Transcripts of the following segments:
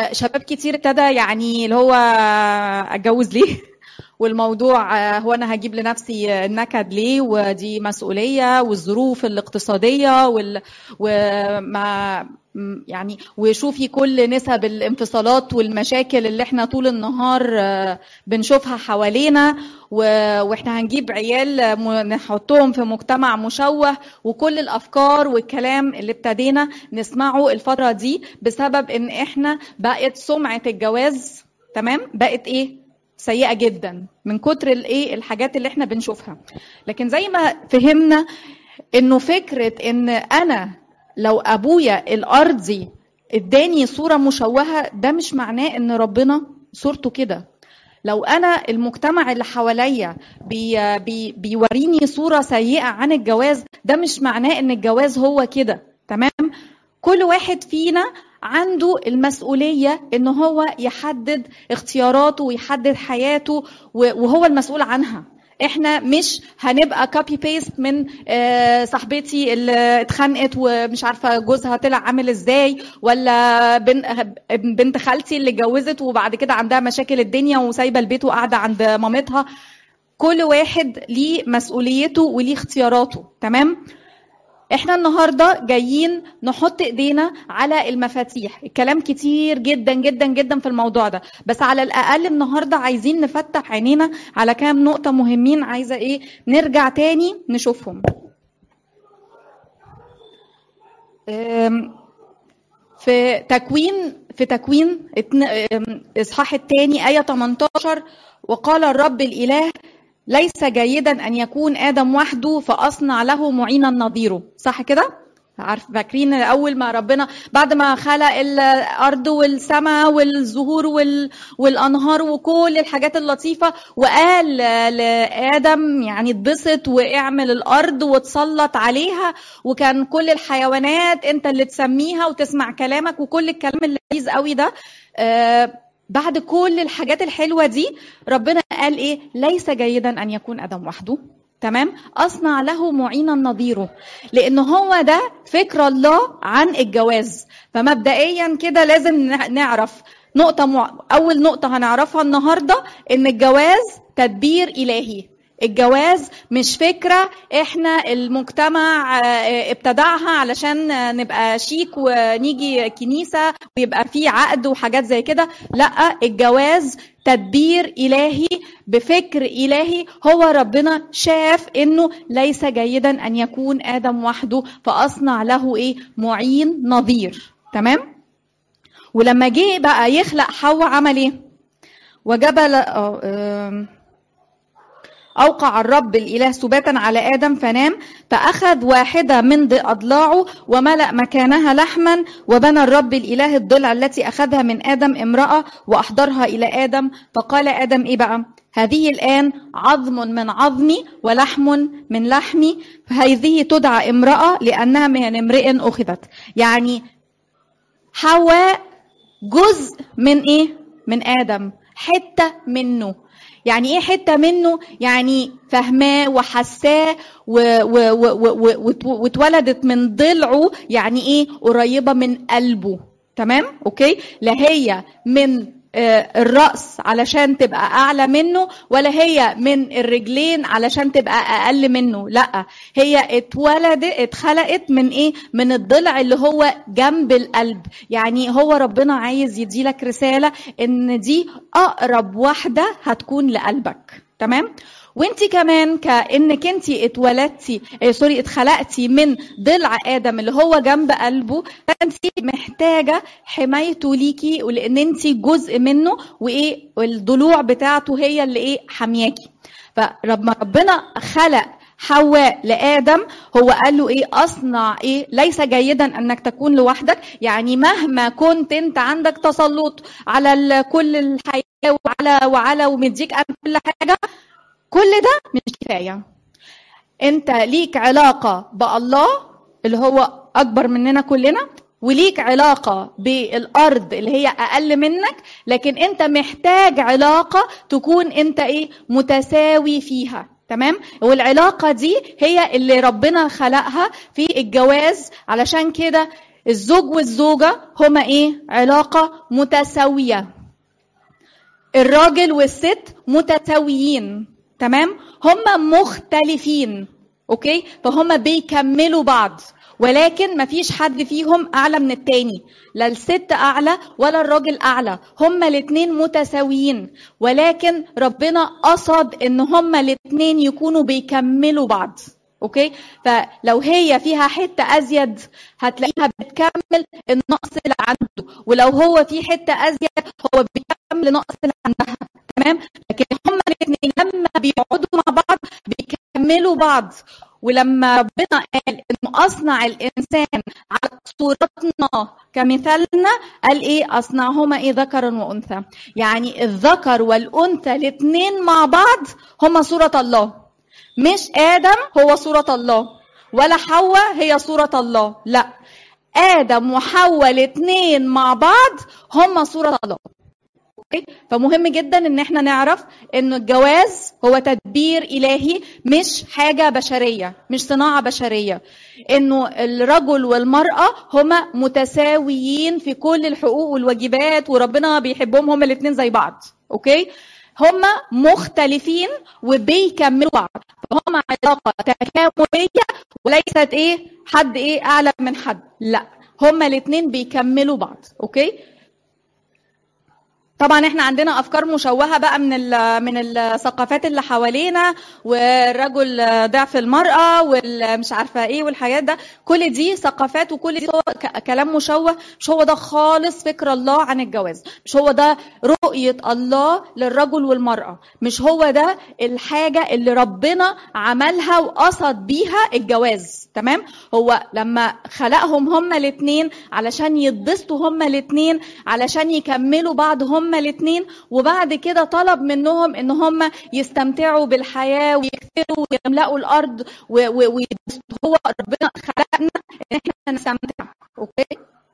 شباب كتير ابتدى يعني اللي هو اتجوز ليه والموضوع آه، هو انا هجيب لنفسي النكد ليه ودي مسؤوليه والظروف الاقتصاديه وال وما م- يعني وشوفي كل نسب الانفصالات والمشاكل اللي احنا طول النهار آه، بنشوفها حوالينا و- واحنا هنجيب عيال م- نحطهم في مجتمع مشوه وكل الافكار والكلام اللي ابتدينا نسمعه الفتره دي بسبب ان احنا بقت سمعه الجواز تمام بقت ايه سيئه جدا من كتر الايه الحاجات اللي احنا بنشوفها لكن زي ما فهمنا انه فكره ان انا لو ابويا الارضي اداني صوره مشوهه ده مش معناه ان ربنا صورته كده لو انا المجتمع اللي حواليا بي بي بيوريني صوره سيئه عن الجواز ده مش معناه ان الجواز هو كده تمام كل واحد فينا عنده المسؤولية ان هو يحدد اختياراته ويحدد حياته و- وهو المسؤول عنها احنا مش هنبقى كوبي بيست من آه، صاحبتي اللي اتخانقت ومش عارفه جوزها طلع عامل ازاي ولا بن- بنت خالتي اللي اتجوزت وبعد كده عندها مشاكل الدنيا وسايبه البيت وقاعده عند مامتها كل واحد ليه مسؤوليته وليه اختياراته تمام احنا النهارده جايين نحط ايدينا على المفاتيح الكلام كتير جدا جدا جدا في الموضوع ده بس على الاقل النهارده عايزين نفتح عينينا على كام نقطه مهمين عايزه ايه نرجع تاني نشوفهم أم، في تكوين في تكوين اتن- أم، اصحاح الثاني ايه 18 وقال الرب الاله ليس جيدا ان يكون ادم وحده فاصنع له معينا نظيره صح كده عارف فاكرين اول ما ربنا بعد ما خلق الارض والسماء والزهور وال... والانهار وكل الحاجات اللطيفه وقال لادم يعني اتبسط واعمل الارض وتسلط عليها وكان كل الحيوانات انت اللي تسميها وتسمع كلامك وكل الكلام اللذيذ قوي ده آه بعد كل الحاجات الحلوه دي ربنا قال ايه ليس جيدا ان يكون ادم وحده تمام اصنع له معينا نظيره لان هو ده فكر الله عن الجواز فمبدئيا كده لازم نع- نعرف نقطة مع... أول نقطة هنعرفها النهاردة إن الجواز تدبير إلهي الجواز مش فكرة احنا المجتمع آه، ابتدعها علشان آه، نبقى شيك ونيجي كنيسة ويبقى فيه عقد وحاجات زي كده لا الجواز تدبير إلهي بفكر إلهي هو ربنا شاف إنه ليس جيدا أن يكون آدم وحده فأصنع له إيه معين نظير تمام ولما جه بقى يخلق حواء عمل إيه وجبل آه، آم، أوقع الرب الإله سباتا على آدم فنام فأخذ واحدة من ض- أضلاعه وملأ مكانها لحما وبنى الرب الإله الضلع التي أخذها من آدم امرأة وأحضرها إلى آدم فقال آدم إيه بقى هذه الآن عظم من عظمي ولحم من لحمي فهذه تدعى امرأة لأنها من امرئ أخذت يعني حواء جزء من ايه من ادم حته منه يعني ايه حته منه يعني فهماه وحساه و- و- و- و- و- وات- واتولدت من ضلعه يعني ايه قريبه من قلبه تمام اوكي لا هي من آه، الرأس علشان تبقى أعلى منه ولا هي من الرجلين علشان تبقى أقل منه لا هي اتولدت اتخلقت من إيه من الضلع اللي هو جنب القلب يعني هو ربنا عايز يديلك رسالة إن دي أقرب واحدة هتكون لقلبك تمام وانت كمان كانك انت اتولدتي اه سوري اتخلقتي من ضلع ادم اللي هو جنب قلبه فانت محتاجه حمايته ليكي ولان انت جزء منه وايه والضلوع بتاعته هي اللي ايه حمياكي فلما ربنا خلق حواء لادم هو قال له ايه اصنع ايه ليس جيدا انك تكون لوحدك يعني مهما كنت انت عندك تسلط على ال- كل الحياه وعلى وعلى ومديك أنا كل حاجه كل ده مش كفايه انت ليك علاقه بالله اللي هو اكبر مننا كلنا وليك علاقة بالأرض اللي هي أقل منك لكن أنت محتاج علاقة تكون أنت إيه متساوي فيها تمام والعلاقة دي هي اللي ربنا خلقها في الجواز علشان كده الزوج والزوجة هما ايه علاقة متساوية الراجل والست متساويين تمام هما مختلفين اوكي فهم بيكملوا بعض ولكن مفيش حد فيهم اعلى من التاني لا الست اعلى ولا الراجل اعلى هما الاتنين متساويين ولكن ربنا قصد ان هما الاتنين يكونوا بيكملوا بعض اوكي فلو هي فيها حته ازيد هتلاقيها بتكمل النقص اللي عنده ولو هو في حته ازيد هو بيكمل النقص اللي عندها تمام لكن هما الاثنين لما بيقعدوا مع بعض بيكملوا بعض ولما ربنا قال انه اصنع الانسان على صورتنا كمثالنا قال ايه اصنعهما ايه ذكرا وانثى يعني الذكر والانثى الاثنين مع بعض هما صوره الله مش ادم هو صوره الله ولا حواء هي صوره الله لا ادم وحواء الاثنين مع بعض هما صوره الله اوكي فمهم جدا ان احنا نعرف ان الجواز هو تدبير الهي مش حاجه بشريه مش صناعه بشريه انه الرجل والمراه هما متساويين في كل الحقوق والواجبات وربنا بيحبهم هما الاثنين زي بعض اوكي هما مختلفين وبيكملوا بعض فهم علاقه تكامليه وليست ايه حد ايه اعلى من حد لا هما الاثنين بيكملوا بعض اوكي طبعا احنا عندنا افكار مشوهه بقى من من الثقافات اللي حوالينا والرجل ضعف المراه والمش عارفه ايه والحاجات ده كل دي ثقافات وكل دي كلام مشوه مش هو ده خالص فكر الله عن الجواز مش هو ده رؤيه الله للرجل والمراه مش هو ده الحاجه اللي ربنا عملها وقصد بيها الجواز تمام هو لما خلقهم هما الاثنين علشان يتبسطوا هما الاثنين علشان يكملوا بعض هما هما الاثنين وبعد كده طلب منهم ان هم يستمتعوا بالحياه ويكثروا ويملأوا الارض ويتبسطوا هو ربنا خلقنا ان احنا نستمتع اوكي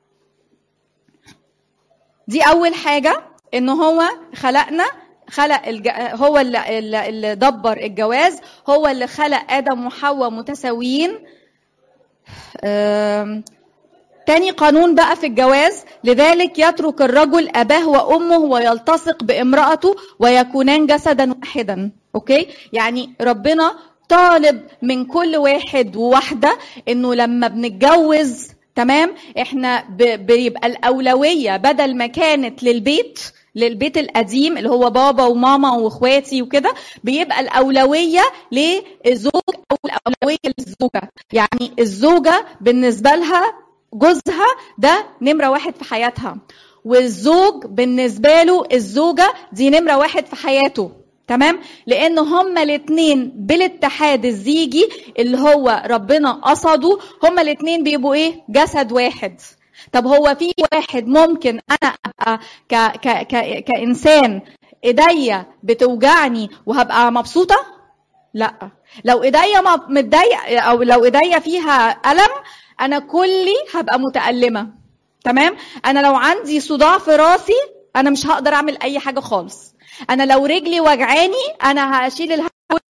دي اول حاجه ان هو خلقنا خلق الج... هو اللي, اللي دبر الجواز هو اللي خلق ادم وحواء متساويين أم... تاني قانون بقى في الجواز لذلك يترك الرجل أباه وأمه ويلتصق بامرأته ويكونان جسدا واحدا أوكي يعني ربنا طالب من كل واحد وواحدة إنه لما بنتجوز تمام احنا ب... بيبقى الأولوية بدل ما كانت للبيت للبيت القديم اللي هو بابا وماما واخواتي وكده بيبقى الاولويه للزوج او الاولويه للزوجه يعني الزوجه بالنسبه لها جوزها ده نمرة واحد في حياتها والزوج بالنسبة له الزوجة دي نمرة واحد في حياته تمام لان هما الاثنين بالاتحاد الزيجي اللي هو ربنا قصده هما الاثنين بيبقوا ايه جسد واحد طب هو في واحد ممكن انا ابقى ك ك ك كانسان ايديا بتوجعني وهبقى مبسوطه لا لو ايديا متضايقه او لو ايديا فيها الم انا كلي هبقى متألمة تمام انا لو عندي صداع في راسي انا مش هقدر اعمل اي حاجة خالص انا لو رجلي وجعاني انا هشيل الهواء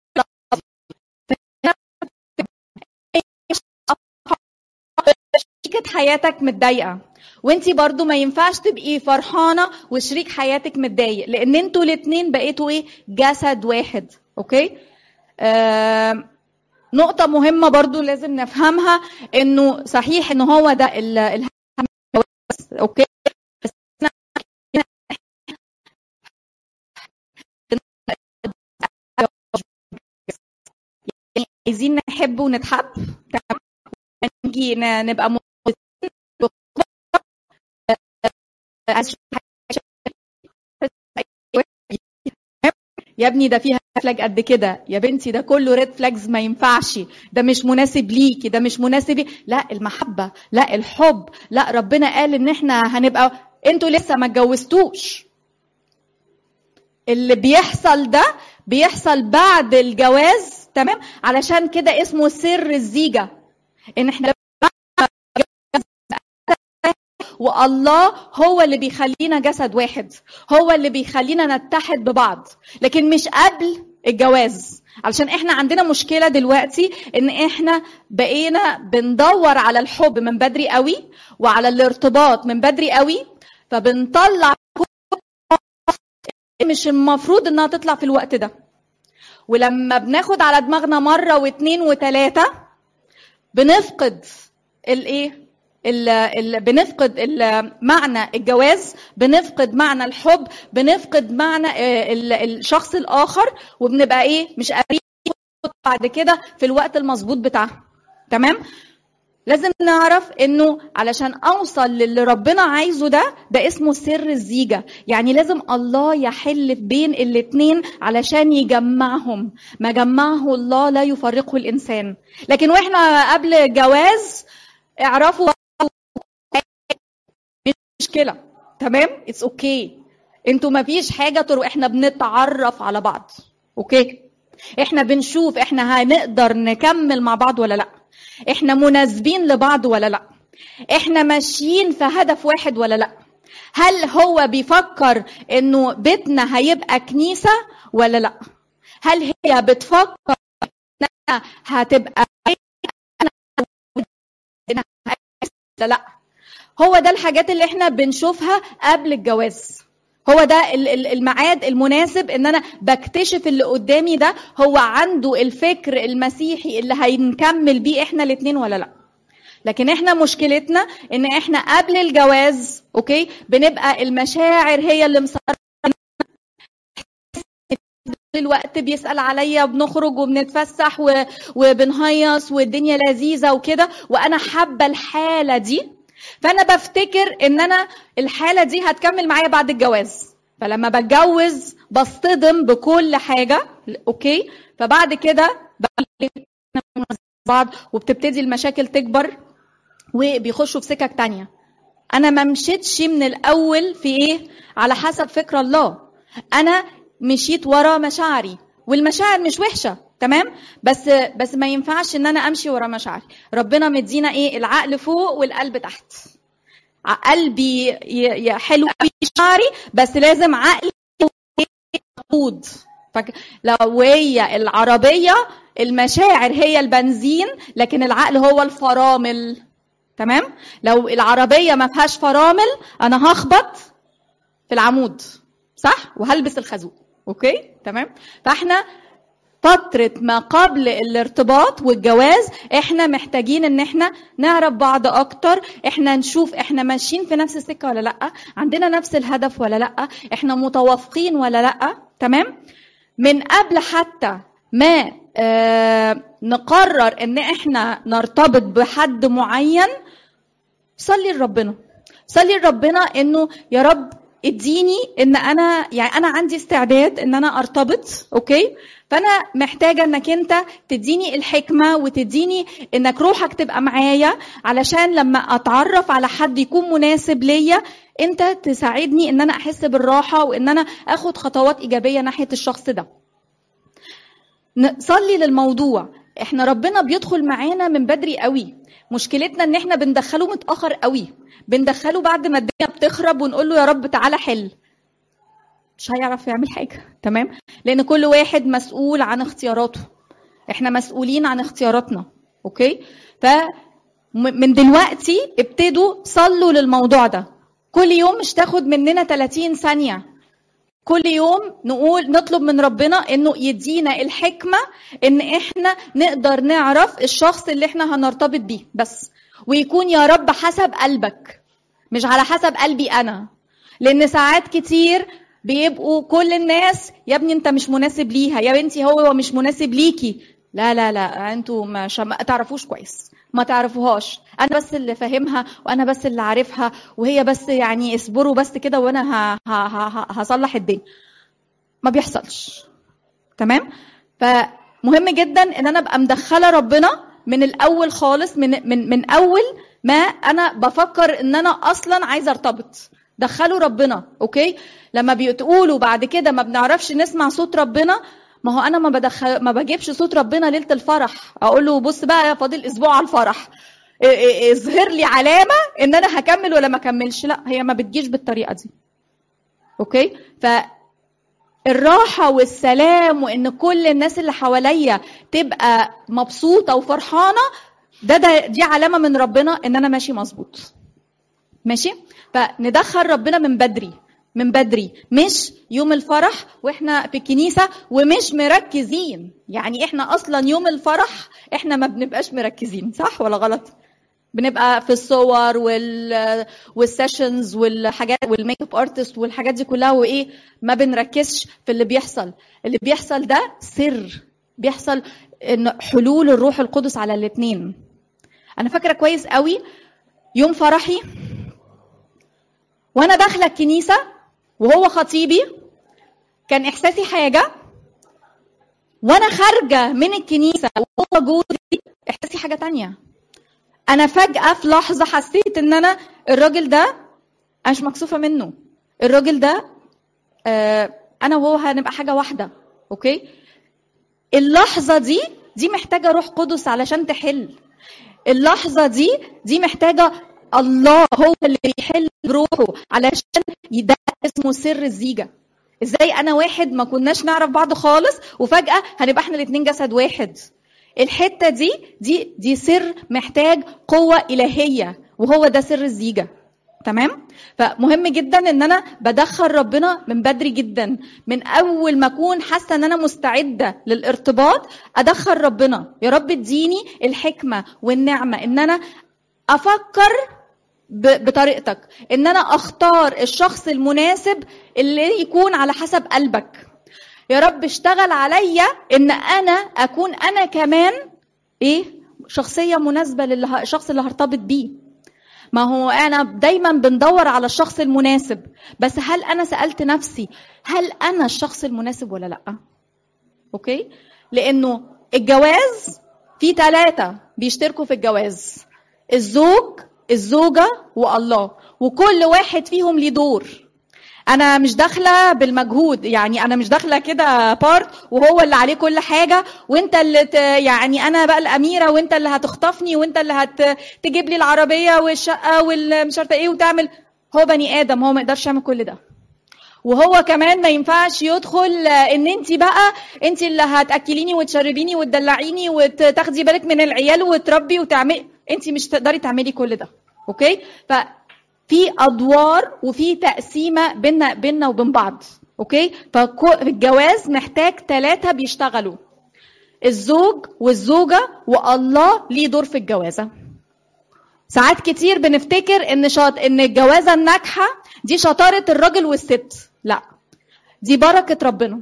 شريكة حياتك متضايقة وانتي برضو ما ينفعش تبقي فرحانة وشريك حياتك متضايق لان انتوا الاتنين بقيتوا ايه جسد واحد اوكي آه نقطة مهمة برضو لازم نفهمها انه صحيح ان هو ده ال ال اوكي بس يعني عايزين نحب ونتحب نيجي نبقى يا ابني ده فيها فلاج قد كده يا بنتي ده كله ريد فلاجز ما ينفعش ده مش مناسب ليكي ده مش مناسب لا المحبة لا الحب لا ربنا قال ان احنا هنبقى انتوا لسه ما اتجوزتوش اللي بيحصل ده بيحصل بعد الجواز تمام علشان كده اسمه سر الزيجة ان احنا والله هو اللي بيخلينا جسد واحد هو اللي بيخلينا نتحد ببعض لكن مش قبل الجواز علشان احنا عندنا مشكله دلوقتي ان احنا بقينا بندور على الحب من بدري قوي وعلى الارتباط من بدري قوي فبنطلع مش المفروض انها تطلع في الوقت ده ولما بناخد على دماغنا مره واثنين وثلاثه بنفقد الايه ال ال بنفقد ال معنى الجواز بنفقد معنى الحب بنفقد معنى ال الشخص الاخر وبنبقى ايه مش قادرين بعد كده في الوقت المظبوط بتاعها تمام لازم نعرف انه علشان اوصل للي ربنا عايزه ده ده اسمه سر الزيجة يعني لازم الله يحل بين الاتنين علشان يجمعهم ما جمعه الله لا يفرقه الانسان لكن واحنا قبل الجواز اعرفوا مش مشكلة تمام اتس اوكي okay. انتوا ما فيش حاجة تروح احنا بنتعرف على بعض اوكي okay. احنا بنشوف احنا هنقدر نكمل مع بعض ولا لا احنا مناسبين لبعض ولا لا احنا ماشيين في هدف واحد ولا لا هل هو بيفكر انه بيتنا هيبقى كنيسه ولا لا هل هي بتفكر انها هتبقى لا لا هو ده الحاجات اللي احنا بنشوفها قبل الجواز هو ده الميعاد المناسب ان انا بكتشف اللي قدامي ده هو عنده الفكر المسيحي اللي هنكمل بيه احنا الاثنين ولا لا لكن احنا مشكلتنا ان احنا قبل الجواز اوكي بنبقى المشاعر هي اللي مسيطره الوقت بيسأل عليا وبنخرج وبنتفسح وبنهيص والدنيا لذيذة وكده وأنا حابة الحالة دي فانا بفتكر ان انا الحاله دي هتكمل معايا بعد الجواز فلما بتجوز بصطدم بكل حاجه اوكي فبعد كده بعض وبتبتدي المشاكل تكبر وبيخشوا في سكك تانية انا ما مشيتش من الاول في ايه على حسب فكر الله انا مشيت ورا مشاعري والمشاعر مش وحشه تمام بس بس ما ينفعش ان انا امشي ورا مشاعري ربنا مدينا ايه العقل فوق والقلب تحت قلبي حلو مشاعري بس لازم عقلي يقود لو هي العربيه المشاعر هي البنزين لكن العقل هو الفرامل تمام لو العربيه ما فيهاش فرامل انا هخبط في العمود صح وهلبس الخازوق اوكي تمام فاحنا فترة ما قبل الارتباط والجواز احنا محتاجين ان احنا نعرف بعض اكتر احنا نشوف احنا ماشيين في نفس السكة ولا لا عندنا نفس الهدف ولا لا احنا متوافقين ولا لا تمام من قبل حتى ما آه نقرر ان احنا نرتبط بحد معين صلي لربنا صلي لربنا انه يا رب اديني ان انا يعني انا عندي استعداد ان انا ارتبط اوكي فانا محتاجه انك انت تديني الحكمه وتديني انك روحك تبقى معايا علشان لما اتعرف على حد يكون مناسب ليا انت تساعدني ان انا احس بالراحه وان انا اخد خطوات ايجابيه ناحيه الشخص ده نصلي للموضوع احنا ربنا بيدخل معانا من بدري قوي مشكلتنا ان احنا بندخله متاخر قوي بندخله بعد ما الدنيا بتخرب ونقول له يا رب تعالى حل مش هيعرف يعمل حاجه تمام لان كل واحد مسؤول عن اختياراته احنا مسؤولين عن اختياراتنا اوكي ف من دلوقتي ابتدوا صلوا للموضوع ده كل يوم مش تاخد مننا 30 ثانيه كل يوم نقول نطلب من ربنا انه يدينا الحكمه ان احنا نقدر نعرف الشخص اللي احنا هنرتبط بيه بس ويكون يا رب حسب قلبك مش على حسب قلبي انا لان ساعات كتير بيبقوا كل الناس يا ابني انت مش مناسب ليها يا بنتي هو مش مناسب ليكي لا لا لا انتوا مش ما تعرفوش كويس ما تعرفوهاش انا بس اللي فاهمها وانا بس اللي عارفها وهي بس يعني اصبروا بس كده وانا ه... ه... ه... هصلح الدنيا ما بيحصلش تمام فمهم جدا ان انا ابقى مدخله ربنا من الاول خالص من من من اول ما انا بفكر ان انا اصلا عايزه ارتبط دخلوا ربنا اوكي لما بتقولوا بعد كده ما بنعرفش نسمع صوت ربنا ما هو انا ما بدخل ما بجيبش صوت ربنا ليله الفرح اقول له بص بقى يا فاضل اسبوع على الفرح اظهر لي علامه ان انا هكمل ولا ما اكملش لا هي ما بتجيش بالطريقه دي اوكي ف الراحة والسلام وإن كل الناس اللي حواليا تبقى مبسوطة وفرحانة ده, ده دي علامة من ربنا إن أنا ماشي مظبوط. ماشي؟ فندخل ربنا من بدري من بدري مش يوم الفرح واحنا في الكنيسه ومش مركزين يعني احنا اصلا يوم الفرح احنا ما بنبقاش مركزين صح ولا غلط بنبقى في الصور وال والسيشنز والحاجات والميك اب ارتست والحاجات دي كلها وايه ما بنركزش في اللي بيحصل اللي بيحصل ده سر بيحصل ان حلول الروح القدس على الاثنين انا فاكره كويس قوي يوم فرحي وانا داخله الكنيسه وهو خطيبي كان احساسي حاجه وانا خارجه من الكنيسه وهو جوزي احساسي حاجه تانية انا فجاه في لحظه حسيت ان انا الراجل ده انا مش مكسوفه منه الراجل ده آه انا وهو هنبقى حاجه واحده اوكي اللحظه دي دي محتاجه روح قدس علشان تحل اللحظه دي دي محتاجه الله هو اللي يحل بروحه علشان ده اسمه سر الزيجه ازاي انا واحد ما كناش نعرف بعض خالص وفجاه هنبقى احنا الاثنين جسد واحد الحته دي دي دي سر محتاج قوه الهيه وهو ده سر الزيجه تمام فمهم جدا ان انا بدخل ربنا من بدري جدا من اول ما اكون حاسه ان انا مستعده للارتباط ادخل ربنا يا رب اديني الحكمه والنعمه ان انا افكر بطريقتك ان انا اختار الشخص المناسب اللي يكون على حسب قلبك يا رب اشتغل عليا ان انا اكون انا كمان ايه شخصيه مناسبه للشخص اللي هرتبط بيه ما هو انا دايما بندور على الشخص المناسب بس هل انا سالت نفسي هل انا الشخص المناسب ولا لا اوكي لانه الجواز في ثلاثه بيشتركوا في الجواز الزوج الزوجة والله وكل واحد فيهم ليه دور انا مش داخله بالمجهود يعني انا مش داخله كده بارت وهو اللي عليه كل حاجه وانت اللي ت... يعني انا بقى الاميره وانت اللي هتخطفني وانت اللي هتجيب لي العربيه والشقه والمش عارفه ايه وتعمل هو بني ادم هو ما يقدرش يعمل كل ده وهو كمان ما ينفعش يدخل ان انت بقى انت اللي هتاكليني وتشربيني وتدلعيني وتاخدي بالك من العيال وتربي وتعملي انت مش تقدري تعملي كل ده اوكي ففي ادوار وفي تقسيمه بيننا بيننا وبين بعض اوكي فالجواز محتاج ثلاثه بيشتغلوا الزوج والزوجه والله ليه دور في الجوازه ساعات كتير بنفتكر ان شاط ان الجوازه الناجحه دي شطاره الراجل والست لا دي بركه ربنا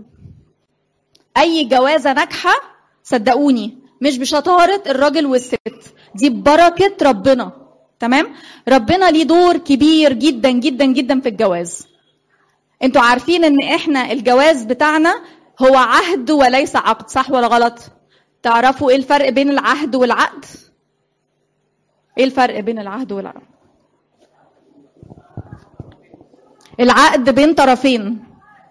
اي جوازه ناجحه صدقوني مش بشطاره الراجل والست دي ببركه ربنا تمام ربنا ليه دور كبير جدا جدا جدا في الجواز انتوا عارفين ان احنا الجواز بتاعنا هو عهد وليس عقد صح ولا غلط تعرفوا ايه الفرق بين العهد والعقد ايه الفرق بين العهد والعقد العقد بين طرفين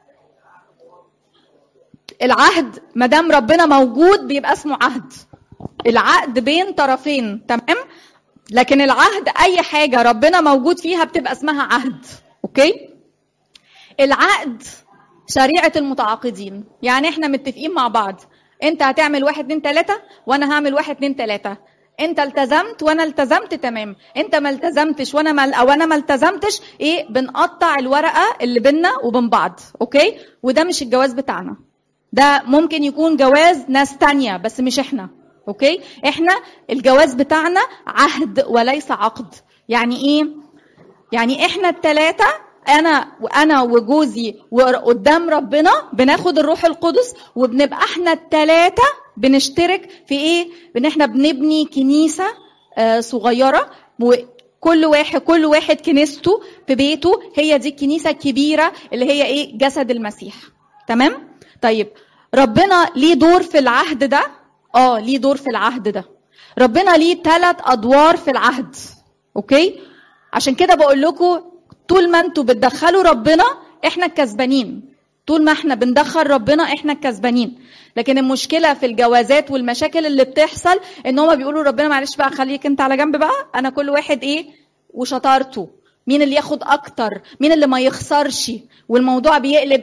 العهد ما دام ربنا موجود بيبقى اسمه عهد العقد بين طرفين تمام لكن العهد اي حاجه ربنا موجود فيها بتبقى اسمها عهد اوكي العقد شريعه المتعاقدين يعني احنا متفقين مع بعض انت هتعمل واحد اتنين تلاته وانا هعمل واحد اتنين تلاته انت التزمت وانا التزمت تمام انت ما التزمتش وانا ما او انا ما التزمتش ايه بنقطع الورقه اللي بينا وبين بعض اوكي وده مش الجواز بتاعنا ده ممكن يكون جواز ناس تانية بس مش احنا اوكي احنا الجواز بتاعنا عهد وليس عقد يعني ايه يعني احنا الثلاثه انا وانا وجوزي وقدام ربنا بناخد الروح القدس وبنبقى احنا الثلاثه بنشترك في ايه ان احنا بنبني كنيسه آه صغيره وكل واحد كل واحد كنيسته في بيته هي دي الكنيسه الكبيره اللي هي ايه جسد المسيح تمام طيب ربنا ليه دور في العهد ده اه ليه دور في العهد ده ربنا ليه ثلاث ادوار في العهد اوكي عشان كده بقول لكم طول ما انتوا بتدخلوا ربنا احنا الكسبانين طول ما احنا بندخل ربنا احنا الكسبانين لكن المشكله في الجوازات والمشاكل اللي بتحصل ان هما بيقولوا ربنا معلش بقى خليك انت على جنب بقى انا كل واحد ايه وشطارته مين اللي ياخد اكتر مين اللي ما يخسرش والموضوع بيقلب ايه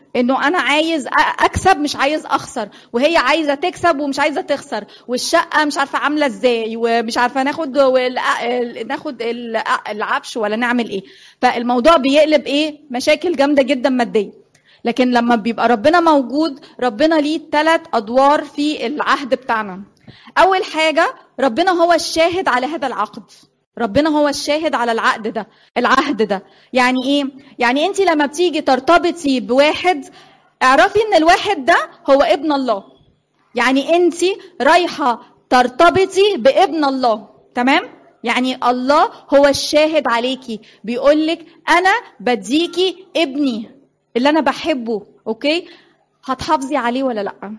انه انا عايز أ- اكسب مش عايز اخسر وهي عايزه تكسب ومش عايزه تخسر والشقه مش عارفه عامله ازاي ومش عارفه ناخد وال- ال- ناخد ال- العفش ولا نعمل ايه فالموضوع بيقلب ايه مشاكل جامده جدا ماديه لكن لما بيبقى ربنا موجود ربنا ليه ثلاث ادوار في العهد بتاعنا اول حاجه ربنا هو الشاهد على هذا العقد ربنا هو الشاهد على العقد ده العهد ده يعني ايه يعني انت لما بتيجي ترتبطي بواحد اعرفي ان الواحد ده هو ابن الله يعني انت رايحه ترتبطي بابن الله تمام يعني الله هو الشاهد عليكي بيقول لك انا بديكي ابني اللي انا بحبه اوكي هتحافظي عليه ولا لا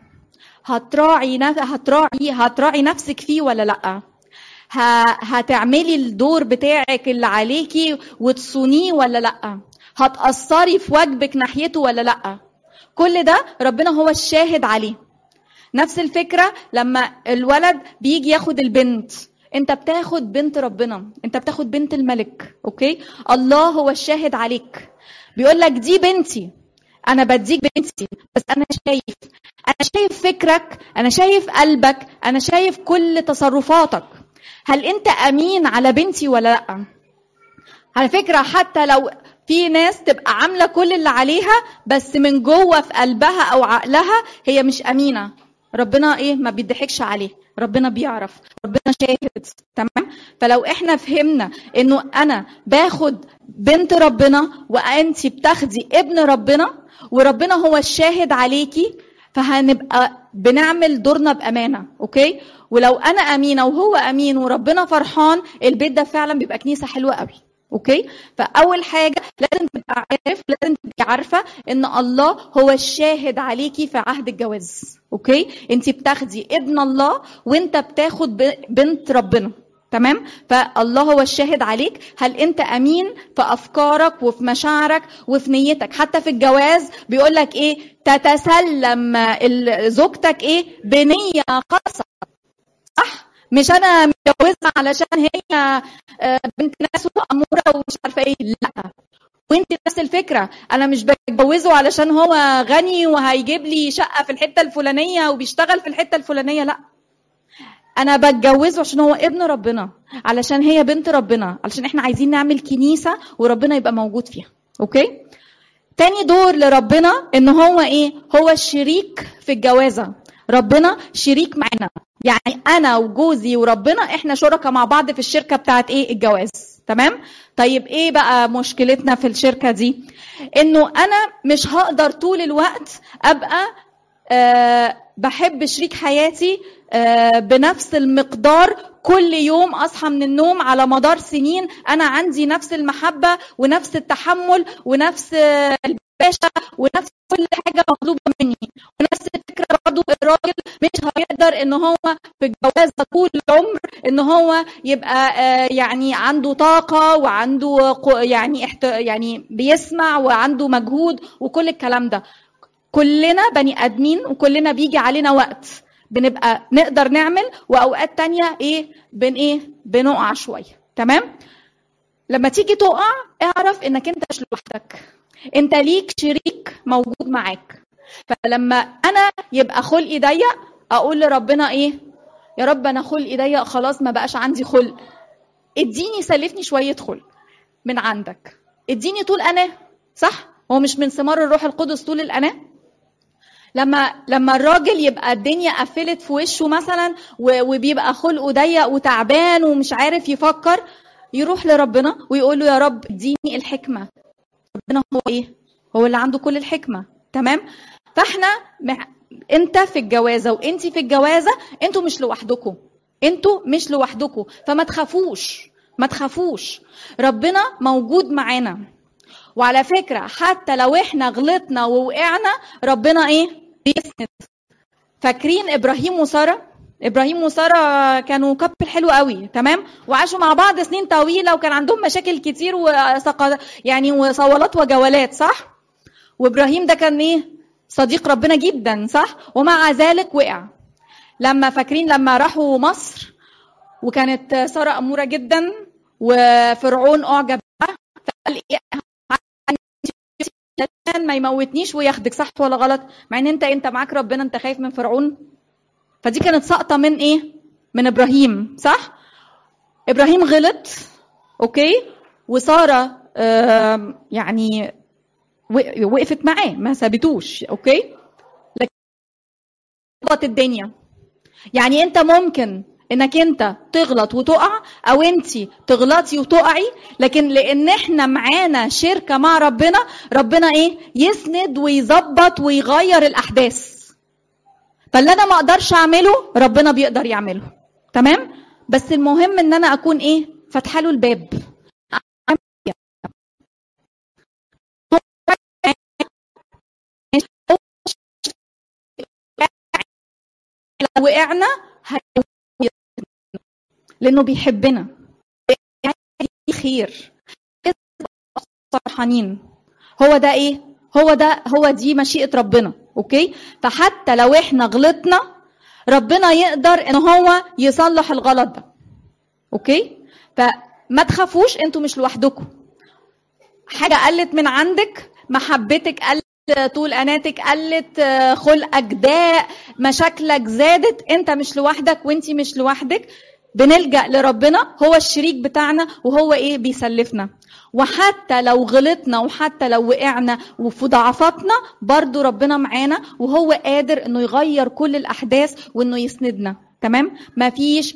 هتراعي نف... هتراعي هتراعي نفسك فيه ولا لا ه... هتعملي الدور بتاعك اللي عليكي وتصونيه ولا لا هتأثري في واجبك ناحيته ولا لا كل ده ربنا هو الشاهد عليه نفس الفكرة لما الولد بيجي ياخد البنت انت بتاخد بنت ربنا انت بتاخد بنت الملك اوكي الله هو الشاهد عليك بيقول لك دي بنتي انا بديك بنتي بس انا شايف انا شايف فكرك انا شايف قلبك انا شايف كل تصرفاتك هل انت امين على بنتي ولا لا على فكرة حتى لو في ناس تبقى عاملة كل اللي عليها بس من جوه في قلبها أو عقلها هي مش أمينة ربنا إيه ما بيضحكش عليه ربنا بيعرف ربنا شاهد تمام فلو احنا فهمنا انه انا باخد بنت ربنا وانت بتاخدي ابن ربنا وربنا هو الشاهد عليكي فهنبقى بنعمل دورنا بامانه اوكي ولو انا امينه وهو امين وربنا فرحان البيت ده فعلا بيبقى كنيسه حلوه قوي اوكي فاول حاجه لازم تبقى عارف لازم تبقي عارفه ان الله هو الشاهد عليكي في عهد الجواز اوكي انت بتاخدي ابن الله وانت بتاخد ب- بنت ربنا تمام فالله هو الشاهد عليك هل انت امين في افكارك وفي مشاعرك وفي نيتك حتى في الجواز بيقول لك ايه تتسلم ال- زوجتك ايه بنيه خاصه صح مش انا متجوزها علشان هي آه، بنت ناس واموره ومش عارفه ايه لا وانت نفس الفكره انا مش بتجوزه علشان هو غني وهيجيب لي شقه في الحته الفلانيه وبيشتغل في الحته الفلانيه لا انا بتجوزه عشان هو ابن ربنا علشان هي بنت ربنا علشان احنا عايزين نعمل كنيسه وربنا يبقى موجود فيها اوكي تاني دور لربنا ان هو ايه هو الشريك في الجوازه ربنا شريك معانا يعني انا وجوزي وربنا احنا شركاء مع بعض في الشركه بتاعت ايه الجواز تمام طيب ايه بقى مشكلتنا في الشركه دي انه انا مش هقدر طول الوقت ابقى أه بحب شريك حياتي أه بنفس المقدار كل يوم اصحى من النوم على مدار سنين انا عندي نفس المحبه ونفس التحمل ونفس آه، الباشا ونفس كل حاجه مطلوبه مني ونفس الفكره برضه الراجل مش هيقدر ان هو في الجواز طول العمر ان هو يبقى آه، يعني عنده طاقه وعنده قو- يعني احت... يعني بيسمع وعنده مجهود وكل الكلام ده كلنا بني ادمين وكلنا بيجي علينا وقت بنبقى نقدر نعمل واوقات تانية ايه بن ايه بنقع شويه تمام لما تيجي تقع اعرف انك انت مش لوحدك انت ليك شريك موجود معاك فلما انا يبقى خلقي ضيق اقول لربنا ايه يا رب انا خلقي ضيق خلاص ما بقاش عندي خلق اديني سلفني شويه خلق من عندك اديني طول انا صح هو مش من ثمار الروح القدس طول الاناه لما لما الراجل يبقى الدنيا قفلت في وشه مثلا و- وبيبقى خلقه ضيق وتعبان ومش عارف يفكر يروح لربنا ويقول له يا رب اديني الحكمه ربنا هو ايه هو اللي عنده كل الحكمه تمام فاحنا مع... انت في الجوازه وانت في الجوازه انتوا مش لوحدكم انتوا مش لوحدكم فما تخافوش ما تخافوش ربنا موجود معانا وعلى فكرة حتى لو احنا غلطنا ووقعنا ربنا ايه بيسند فاكرين ابراهيم وسارة ابراهيم وسارة كانوا كابل حلو قوي تمام وعاشوا مع بعض سنين طويلة وكان عندهم مشاكل كتير وسق... يعني وصولات وجولات صح وابراهيم ده كان ايه صديق ربنا جدا صح ومع ذلك وقع لما فاكرين لما راحوا مصر وكانت سارة أمورة جدا وفرعون أعجب بها فقال إيه عشان ما يموتنيش وياخدك صح ولا غلط مع ان انت انت معاك ربنا انت خايف من فرعون فدي كانت سقطه من ايه من ابراهيم صح ابراهيم غلط اوكي وساره آه يعني وقفت معاه ما سابتوش اوكي لكن الدنيا يعني انت ممكن انك انت تغلط وتقع او انت تغلطي وتقعي لكن لان احنا معانا شركه مع ربنا ربنا ايه يسند ويظبط ويغير الاحداث فاللي انا ما اقدرش اعمله ربنا بيقدر يعمله تمام بس المهم ان انا اكون ايه فاتحه له الباب لو وقعنا لانه بيحبنا خير فرحانين هو ده ايه هو ده هو دي مشيئه ربنا اوكي فحتى لو احنا غلطنا ربنا يقدر ان هو يصلح الغلط ده اوكي فما تخافوش انتوا مش لوحدكم حاجه قلت من عندك محبتك قلت طول اناتك قلت خلقك ضاق مشاكلك زادت انت مش لوحدك وانت مش لوحدك بنلجا لربنا هو الشريك بتاعنا وهو ايه بيسلفنا وحتى لو غلطنا وحتى لو وقعنا وفي ضعفاتنا برضو ربنا معانا وهو قادر انه يغير كل الاحداث وانه يسندنا تمام مفيش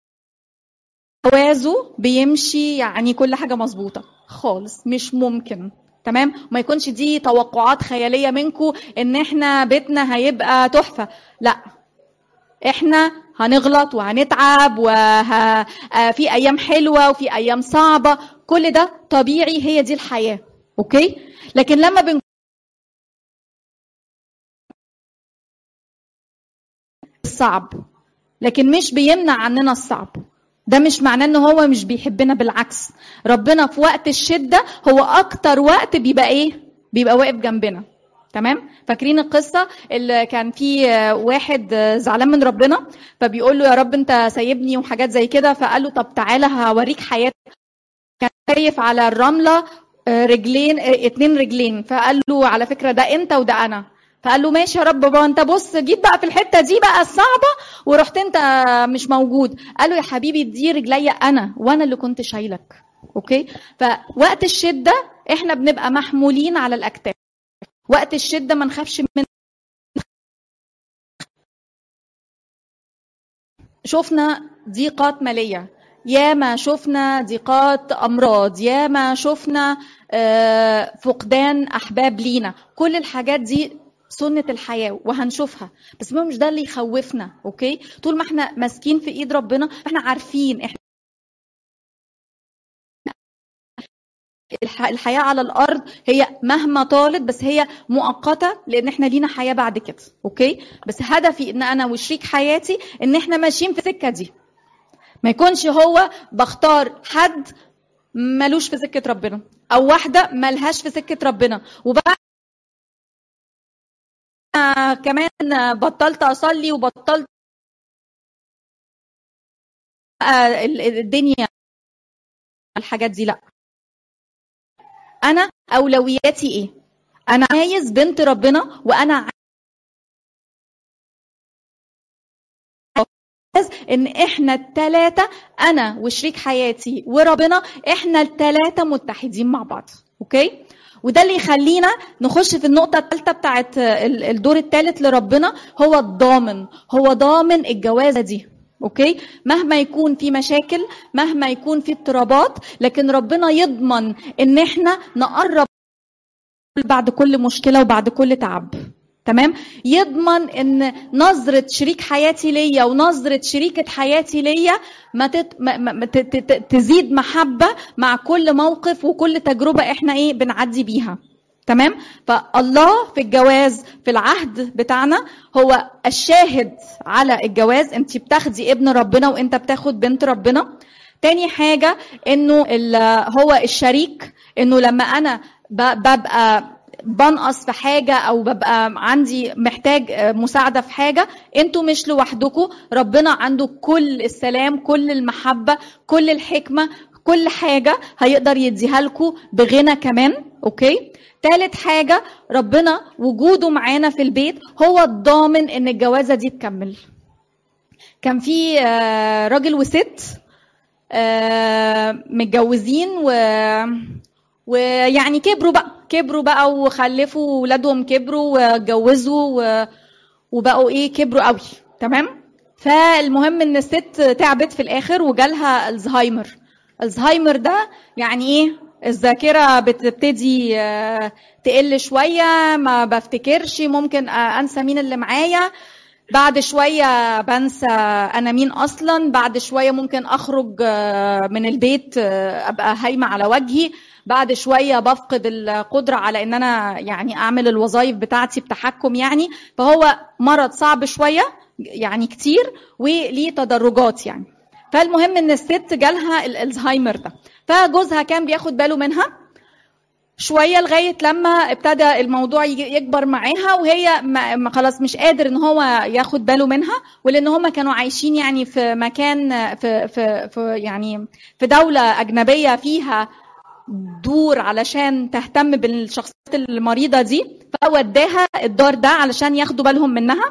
جوازه بيمشي يعني كل حاجه مظبوطه خالص مش ممكن تمام ما يكونش دي توقعات خياليه منكم ان احنا بيتنا هيبقى تحفه لا احنا هنغلط وهنتعب وه... في ايام حلوه وفي ايام صعبه كل ده طبيعي هي دي الحياه اوكي لكن لما بن الصعب لكن مش بيمنع عننا الصعب ده مش معناه ان هو مش بيحبنا بالعكس ربنا في وقت الشده هو اكتر وقت بيبقى ايه بيبقى واقف جنبنا تمام فاكرين القصه اللي كان في واحد زعلان من ربنا فبيقول له يا رب انت سايبني وحاجات زي كده فقال له طب تعالى هوريك حياتك كان شايف على الرمله رجلين اتنين رجلين فقال له على فكره ده انت وده انا فقال له ماشي يا رب بابا انت بص جيت بقى في الحته دي بقى الصعبه ورحت انت مش موجود قال له يا حبيبي دي رجليا انا وانا اللي كنت شايلك اوكي فوقت الشده احنا بنبقى محمولين على الاكتاف وقت الشده ما نخافش من شفنا ضيقات ماليه ياما شفنا ضيقات امراض ياما شفنا فقدان احباب لينا كل الحاجات دي سنة الحياة وهنشوفها بس مش ده اللي يخوفنا اوكي طول ما احنا ماسكين في ايد ربنا احنا عارفين احنا الحياة على الأرض هي مهما طالت بس هي مؤقتة لأن احنا لينا حياة بعد كده أوكي بس هدفي إن أنا وشريك حياتي إن احنا ماشيين في السكة دي ما يكونش هو بختار حد ملوش في سكة ربنا أو واحدة ملهاش في سكة ربنا وبعد كمان بطلت أصلي وبطلت الدنيا الحاجات دي لا انا اولوياتي ايه انا عايز بنت ربنا وانا عايز ان احنا التلاتة انا وشريك حياتي وربنا احنا التلاتة متحدين مع بعض اوكي وده اللي يخلينا نخش في النقطة الثالثة بتاعت الدور الثالث لربنا هو الضامن هو ضامن الجوازة دي اوكي مهما يكون في مشاكل مهما يكون في اضطرابات لكن ربنا يضمن ان احنا نقرب بعد كل مشكله وبعد كل تعب تمام يضمن ان نظره شريك حياتي ليا ونظره شريكه حياتي ليا ما, تت... ما... ما... ت... ت... تزيد محبه مع كل موقف وكل تجربه احنا ايه بنعدي بيها تمام فالله في الجواز في العهد بتاعنا هو الشاهد على الجواز انت بتاخدي ابن ربنا وانت بتاخد بنت ربنا تاني حاجة انه هو الشريك انه لما انا ببقى بنقص في حاجة أو ببقى عندي محتاج مساعدة في حاجة أنتوا مش لوحدكم ربنا عنده كل السلام كل المحبة كل الحكمة كل حاجة هيقدر يديها لكم بغنى كمان اوكي تالت حاجة ربنا وجوده معانا في البيت هو الضامن ان الجوازة دي تكمل كان في آه، راجل وست آه، متجوزين و ويعني كبروا بقى كبروا بقى وخلفوا ولادهم كبروا واتجوزوا و... وبقوا ايه كبروا قوي تمام فالمهم ان الست تعبت في الاخر وجالها الزهايمر الزهايمر ده يعني ايه الذاكرة بتبتدي آه، تقل شوية ما بفتكرش ممكن آه، أنسى مين اللي معايا بعد شوية بنسى أنا مين أصلا بعد شوية ممكن أخرج آه، من البيت أبقى هايمة على وجهي بعد شويه بفقد القدره على ان انا يعني اعمل الوظائف بتاعتي بتحكم يعني فهو مرض صعب شويه يعني كتير وليه تدرجات يعني فالمهم ان الست جالها الالزهايمر ده فجوزها كان بياخد باله منها شويه لغايه لما ابتدى الموضوع يكبر معاها وهي ما خلاص مش قادر ان هو ياخد باله منها ولان هم كانوا عايشين يعني في مكان في في في يعني في دوله اجنبيه فيها دور علشان تهتم بالشخصيات المريضه دي فوداها الدار ده علشان ياخدوا بالهم منها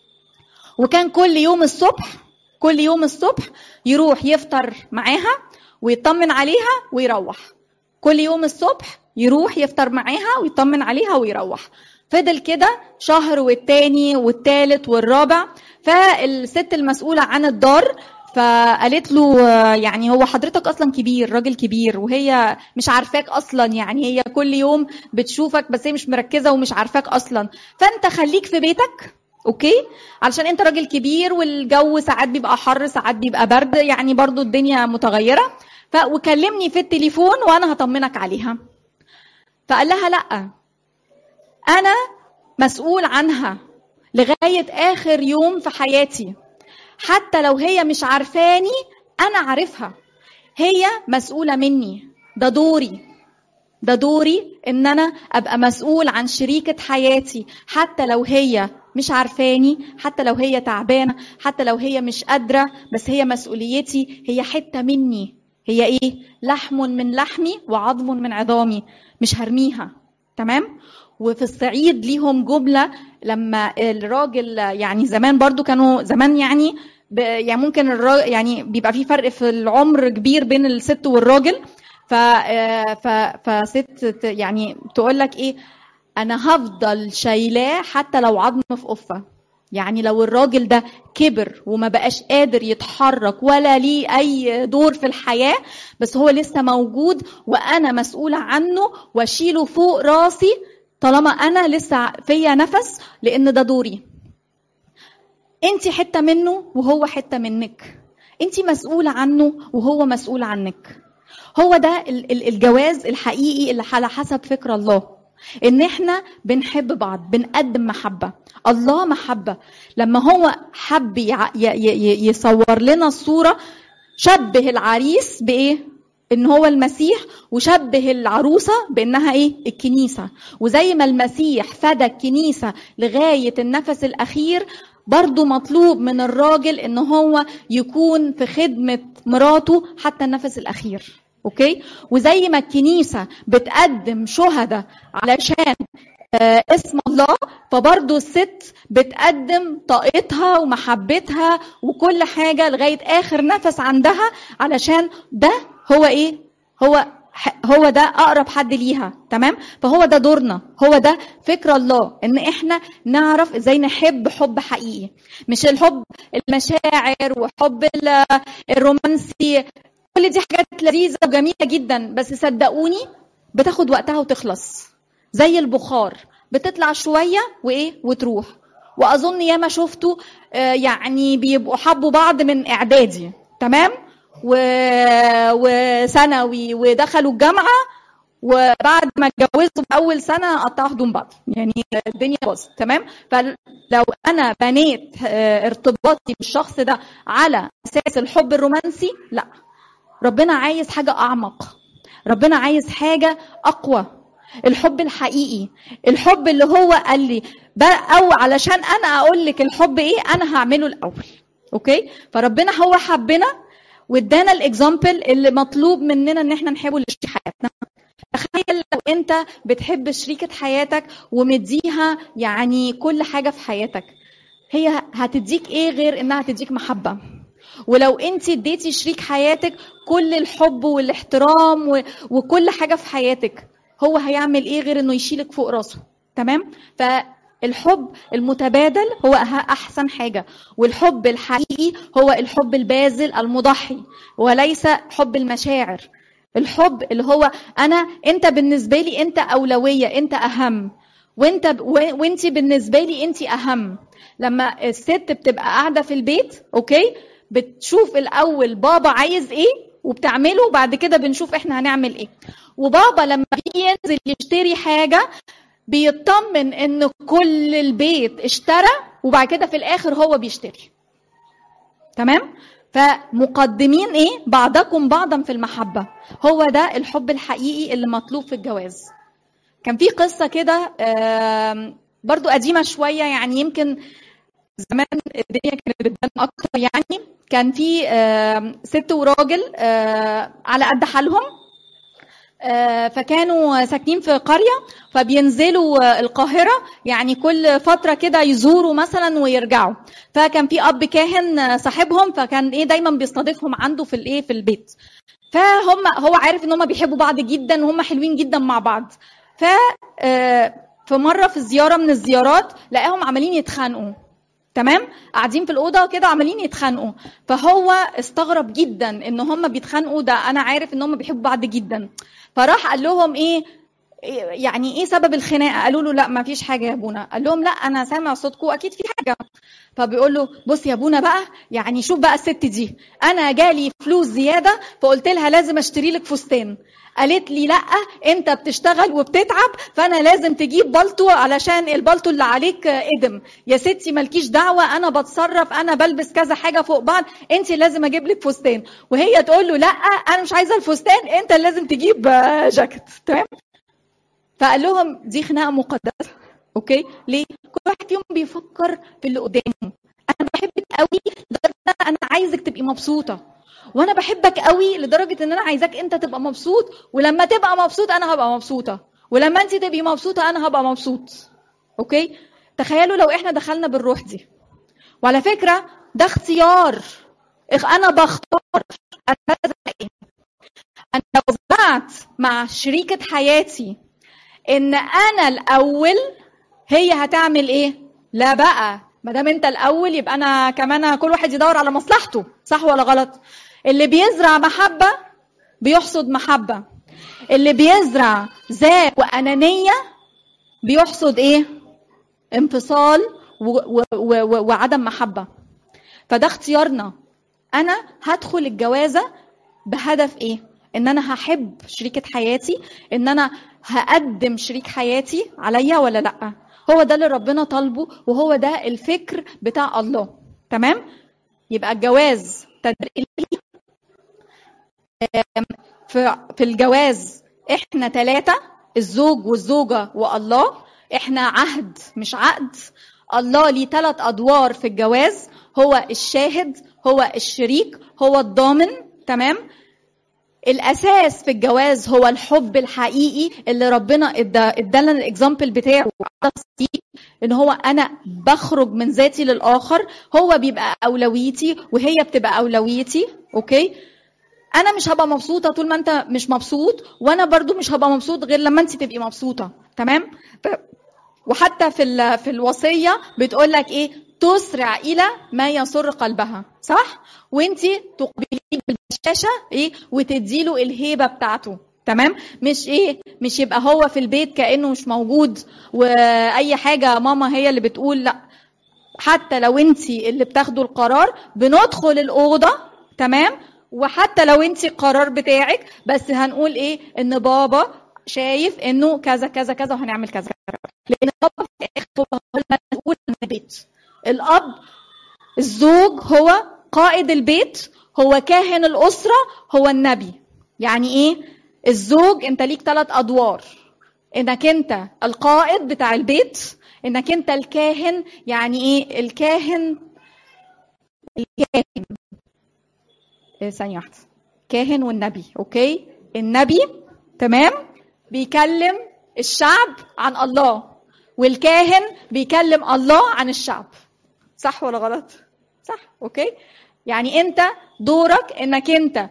وكان كل يوم الصبح كل يوم الصبح يروح يفطر معاها ويطمن عليها ويروح كل يوم الصبح يروح يفطر معاها ويطمن عليها ويروح فضل كده شهر والتاني والتالت والرابع فالست المسؤولة عن الدار فقالت له يعني هو حضرتك اصلا كبير راجل كبير وهي مش عارفاك اصلا يعني هي كل يوم بتشوفك بس هي مش مركزه ومش عارفاك اصلا فانت خليك في بيتك اوكي علشان انت راجل كبير والجو ساعات بيبقى حر ساعات بيبقى برد يعني برضو الدنيا متغيره ف وكلمني في التليفون وانا هطمنك عليها فقال لها لا انا مسؤول عنها لغايه اخر يوم في حياتي حتى لو هي مش عارفاني انا عارفها هي مسؤوله مني ده دوري ده دوري ان انا ابقى مسؤول عن شريكه حياتي حتى لو هي مش عارفاني حتى لو هي تعبانه حتى لو هي مش قادره بس هي مسؤوليتي هي حته مني هي ايه لحم من لحمي وعظم من عظامي مش هرميها تمام وفي الصعيد ليهم جمله لما الراجل يعني زمان برضو كانوا زمان يعني يعني ممكن الراجل يعني بيبقى في فرق في العمر كبير بين الست والراجل ف ف فست يعني تقول لك ايه انا هفضل شايلاه حتى لو عظم في قفه يعني لو الراجل ده كبر وما بقاش قادر يتحرك ولا ليه اي دور في الحياه بس هو لسه موجود وانا مسؤوله عنه واشيله فوق راسي طالما انا لسه فيا نفس لان ده دوري انت حته منه وهو حته منك انت مسؤوله عنه وهو مسؤول عنك هو ده الجواز الحقيقي اللي على حسب فكر الله ان احنا بنحب بعض بنقدم محبه الله محبه لما هو حب يصور لنا الصوره شبه العريس بايه ان هو المسيح وشبه العروسه بانها ايه الكنيسه وزي ما المسيح فدى الكنيسه لغايه النفس الاخير برضو مطلوب من الراجل ان هو يكون في خدمه مراته حتى النفس الاخير اوكي وزي ما الكنيسه بتقدم شهداء علشان اسم الله فبرضه الست بتقدم طاقتها ومحبتها وكل حاجه لغايه اخر نفس عندها علشان ده هو ايه هو هو ده اقرب حد ليها تمام فهو ده دورنا هو ده فكر الله ان احنا نعرف ازاي نحب حب حقيقي مش الحب المشاعر وحب الرومانسي كل دي حاجات لذيذه وجميله جدا بس صدقوني بتاخد وقتها وتخلص زي البخار بتطلع شويه وايه وتروح واظن ياما شفتوا يعني بيبقوا حبوا بعض من اعدادي تمام و... وثانوي ودخلوا الجامعه وبعد ما اتجوزوا باول سنه قطعوا هدوم بعض يعني الدنيا باظت تمام فلو انا بنيت ارتباطي بالشخص ده على اساس الحب الرومانسي لا ربنا عايز حاجه اعمق ربنا عايز حاجه اقوى الحب الحقيقي الحب اللي هو قال لي او علشان انا اقول لك الحب ايه انا هعمله الاول اوكي فربنا هو حبنا وادانا الاكزامبل اللي مطلوب مننا ان احنا نحبه لشريك حياتنا تخيل لو انت بتحب شريكة حياتك ومديها يعني كل حاجة في حياتك هي هتديك ايه غير انها تديك محبة ولو انت اديتي شريك حياتك كل الحب والاحترام و... وكل حاجة في حياتك هو هيعمل ايه غير انه يشيلك فوق راسه تمام فالحب المتبادل هو أه- احسن حاجة والحب الحقيقي هو الحب الباذل المضحي وليس حب المشاعر الحب اللي هو انا انت بالنسبه لي انت اولويه انت اهم وانت ب... و- وانت بالنسبه لي انت اهم لما الست بتبقى قاعده في البيت اوكي بتشوف الاول بابا عايز ايه وبتعمله وبعد كده بنشوف احنا هنعمل ايه وبابا لما بيجي ينزل يشتري حاجه بيطمن ان كل البيت اشترى وبعد كده في الاخر هو بيشتري تمام فمقدمين ايه بعضكم بعضا في المحبه هو ده الحب الحقيقي اللي مطلوب في الجواز كان في قصه كده آم، برضو قديمه شويه يعني يمكن زمان الدنيا كانت بتبان اكتر يعني كان في آم، ست وراجل آه، على قد حالهم آه، فكانوا ساكنين في قرية فبينزلوا آه، القاهرة يعني كل فترة كده يزوروا مثلا ويرجعوا فكان في أب كاهن آه، صاحبهم فكان إيه دايما بيستضيفهم عنده في الإيه في البيت فهم هو عارف إن هم بيحبوا بعض جدا وهم حلوين جدا مع بعض ف آه، في مرة في زيارة من الزيارات لقاهم عمالين يتخانقوا تمام قاعدين في الاوضه كده عمالين يتخانقوا فهو استغرب جدا ان هم بيتخانقوا ده انا عارف ان هم بيحبوا بعض جدا فراح قال لهم ايه إيه- يعني ايه سبب الخناقه قالوا له لا ما فيش حاجه يا ابونا قال لهم لا انا سامع صوتكم اكيد في حاجه فبيقول له بص يا ابونا بقى يعني شوف بقى الست دي انا جالي فلوس زياده فقلت لها لازم اشتري لك فستان قالت لي لا انت بتشتغل وبتتعب فانا لازم تجيب بالطو علشان البالطو اللي عليك ادم يا ستي مالكيش دعوه انا بتصرف انا بلبس كذا حاجه فوق بعض انت لازم اجيب لك فستان وهي تقول له لا انا مش عايزه الفستان انت اللي لازم تجيب آه، جاكيت تمام فقال لهم دي خناقه مقدسه اوكي ليه كل واحد فيهم بيفكر في اللي قدامه انا بحبك قوي لدرجه إن انا أنا عايزك تبقي مبسوطه وانا بحبك قوي لدرجه ان انا عايزاك انت تبقى مبسوط ولما تبقى مبسوط انا هبقى مبسوطه ولما انت تبقي مبسوطه انا هبقى مبسوط اوكي تخيلوا لو احنا دخلنا بالروح دي وعلى فكره ده اختيار إخ- انا بختار انا لازم ايه انا لو زرعت مع شريكه حياتي ان انا الاول هي هتعمل ايه لا بقى ما دام انت الاول يبقى انا كمان كل واحد يدور على مصلحته صح ولا غلط اللي بيزرع محبه بيحصد محبه اللي بيزرع ذات وانانيه بيحصد ايه انفصال و- و- و- وعدم محبه فده اختيارنا انا هدخل الجوازه بهدف ايه ان انا هحب شريكه حياتي ان انا هقدم شريك حياتي عليا ولا لا هو ده اللي ربنا طالبه وهو ده الفكر بتاع الله تمام يبقى الجواز تدبير إلهي. آم، في في الجواز احنا ثلاثة الزوج والزوجة والله احنا عهد مش عقد الله ليه ثلاث ادوار في الجواز هو الشاهد هو الشريك هو الضامن تمام الاساس في الجواز هو الحب الحقيقي اللي ربنا ادى ادالنا الاكزامبل بتاعه على الصديق، ان هو انا بخرج من ذاتي للاخر هو بيبقى اولويتي وهي بتبقى اولويتي اوكي انا مش هبقى مبسوطه طول ما انت مش مبسوط وانا برضو مش هبقى مبسوط غير لما انت تبقي مبسوطه تمام ف- وحتى في ال- في الوصيه بتقول لك ايه تسرع الى ما يسر قلبها صح وانت تقبليه بالبشاشه ايه وتديله الهيبه بتاعته تمام مش ايه مش يبقى هو في البيت كانه مش موجود واي حاجه ماما هي اللي بتقول لا حتى لو انت اللي بتاخدوا القرار بندخل الاوضه تمام وحتى لو انت القرار بتاعك بس هنقول ايه ان بابا شايف انه كذا كذا كذا وهنعمل كذا كذا لان بابا في الاخر هو المسؤول عن البيت الاب الزوج هو قائد البيت هو كاهن الاسره هو النبي يعني ايه الزوج انت ليك ثلاث ادوار انك انت القائد بتاع البيت انك انت الكاهن يعني ايه الكاهن الكاهن آه، ثانيه واحده كاهن والنبي اوكي النبي تمام بيكلم الشعب عن الله والكاهن بيكلم الله عن الشعب صح ولا غلط صح اوكي يعني انت دورك انك انت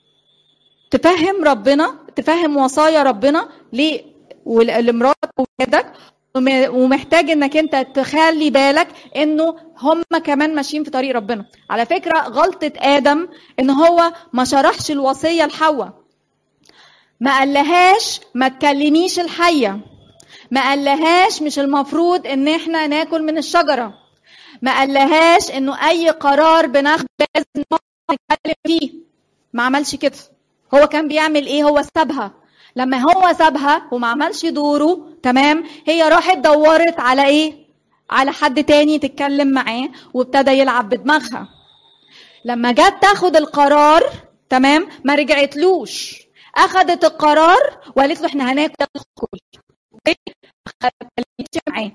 تفهم ربنا تفهم وصايا ربنا ليه لمراتك وولادك وم- ومحتاج انك انت تخلي بالك انه هم كمان ماشيين في طريق ربنا على فكره غلطه ادم ان هو ما شرحش الوصيه لحواء ما قالهاش ما تكلميش الحيه ما قالهاش مش المفروض ان احنا ناكل من الشجره ما قالهاش انه اي قرار بناخده لازم نقعد نتكلم فيه ما عملش كده هو كان بيعمل ايه هو سابها لما هو سابها وما عملش دوره تمام هي راحت دورت على ايه على حد تاني تتكلم معاه وابتدى يلعب بدماغها لما جت تاخد القرار تمام ما رجعتلوش اخدت القرار وقالت له احنا هناكل أوكي؟ ما اتكلمتش معاه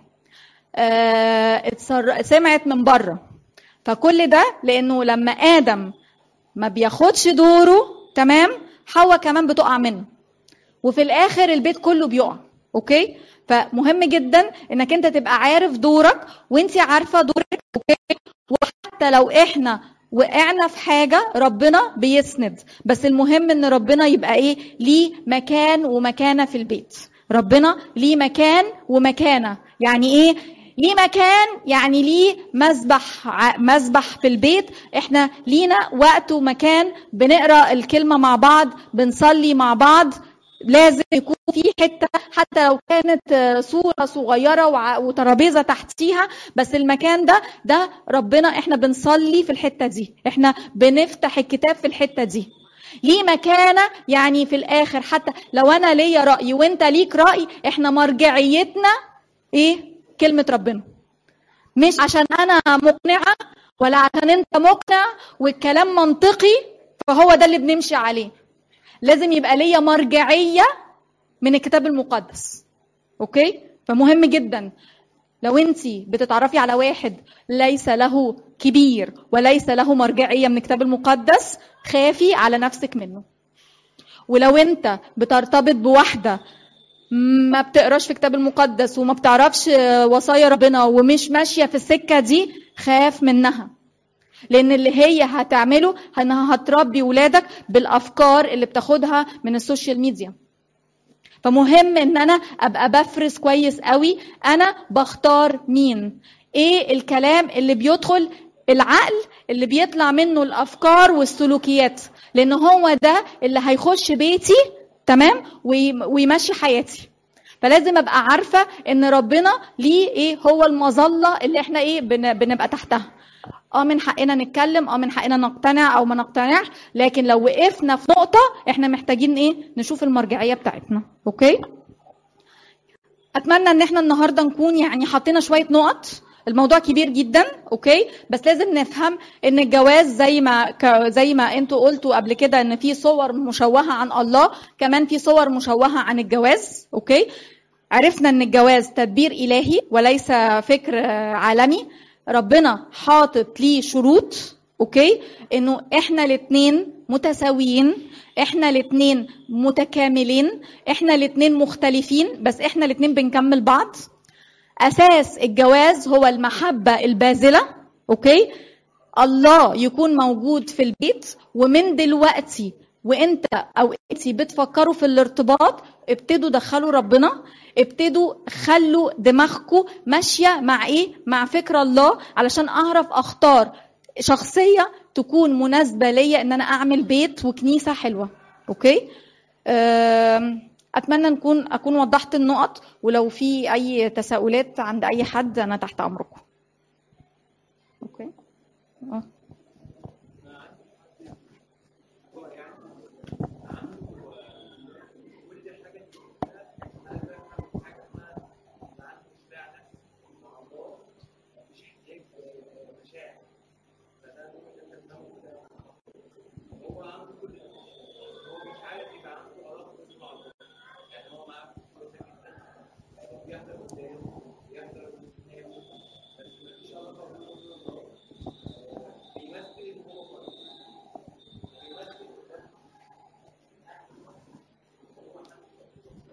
آه، اتسر- سمعت من بره فكل ده لانه لما ادم ما بياخدش دوره تمام حواء كمان بتقع منه وفي الاخر البيت كله بيقع اوكي فمهم جدا انك انت تبقى عارف دورك وانت عارفه دورك اوكي وحتى لو احنا وقعنا في حاجه ربنا بيسند بس المهم ان ربنا يبقى ايه ليه مكان ومكانه في البيت ربنا ليه مكان ومكانه يعني ايه ليه مكان يعني ليه مسبح ع- مسبح في البيت احنا لينا وقت ومكان بنقرا الكلمه مع بعض بنصلي مع بعض لازم يكون في حته حتى لو كانت آه، صوره صغيره وع- وترابيزه تحتيها بس المكان ده ده ربنا احنا بنصلي في الحته دي احنا بنفتح الكتاب في الحته دي ليه مكانه يعني في الاخر حتى لو انا ليا راي وانت ليك راي احنا مرجعيتنا ايه كلمه ربنا مش عشان انا مقنعه ولا عشان انت مقنع والكلام منطقي فهو ده اللي بنمشي عليه لازم يبقى ليا مرجعيه من الكتاب المقدس اوكي فمهم جدا لو انت بتتعرفي على واحد ليس له كبير وليس له مرجعيه من الكتاب المقدس خافي على نفسك منه ولو انت بترتبط بواحده ما بتقراش في الكتاب المقدس وما بتعرفش وصايا ربنا ومش ماشيه في السكه دي خاف منها لان اللي هي هتعمله انها هتربي ولادك بالافكار اللي بتاخدها من السوشيال ميديا فمهم ان انا ابقى بفرز كويس قوي انا بختار مين ايه الكلام اللي بيدخل العقل اللي بيطلع منه الافكار والسلوكيات لان هو ده اللي هيخش بيتي تمام وي- ويمشي حياتي فلازم ابقى عارفه ان ربنا ليه ايه هو المظله اللي احنا ايه بن- بنبقى تحتها اه من حقنا نتكلم اه من حقنا نقتنع او ما نقتنعش لكن لو وقفنا في نقطه احنا محتاجين ايه نشوف المرجعيه بتاعتنا اوكي اتمنى ان احنا النهارده نكون يعني حطينا شويه نقط الموضوع كبير جدا اوكي بس لازم نفهم ان الجواز زي ما ك... زي ما انتوا قلتوا قبل كده ان في صور مشوهه عن الله كمان في صور مشوهه عن الجواز اوكي عرفنا ان الجواز تدبير الهي وليس فكر آه، عالمي ربنا حاطط ليه شروط اوكي انه احنا الاثنين متساويين احنا الاثنين متكاملين احنا الاثنين مختلفين بس احنا الاثنين بنكمل بعض اساس الجواز هو المحبه الباذله اوكي الله يكون موجود في البيت ومن دلوقتي وانت او انت بتفكروا في الارتباط ابتدوا دخلوا ربنا ابتدوا خلوا دماغكم ماشيه مع ايه مع فكر الله علشان اعرف اختار شخصيه تكون مناسبه ليا ان انا اعمل بيت وكنيسه حلوه اوكي أم، اتمنى نكون اكون وضحت النقط ولو في اي تساؤلات عند اي حد انا تحت امركم اوكي اه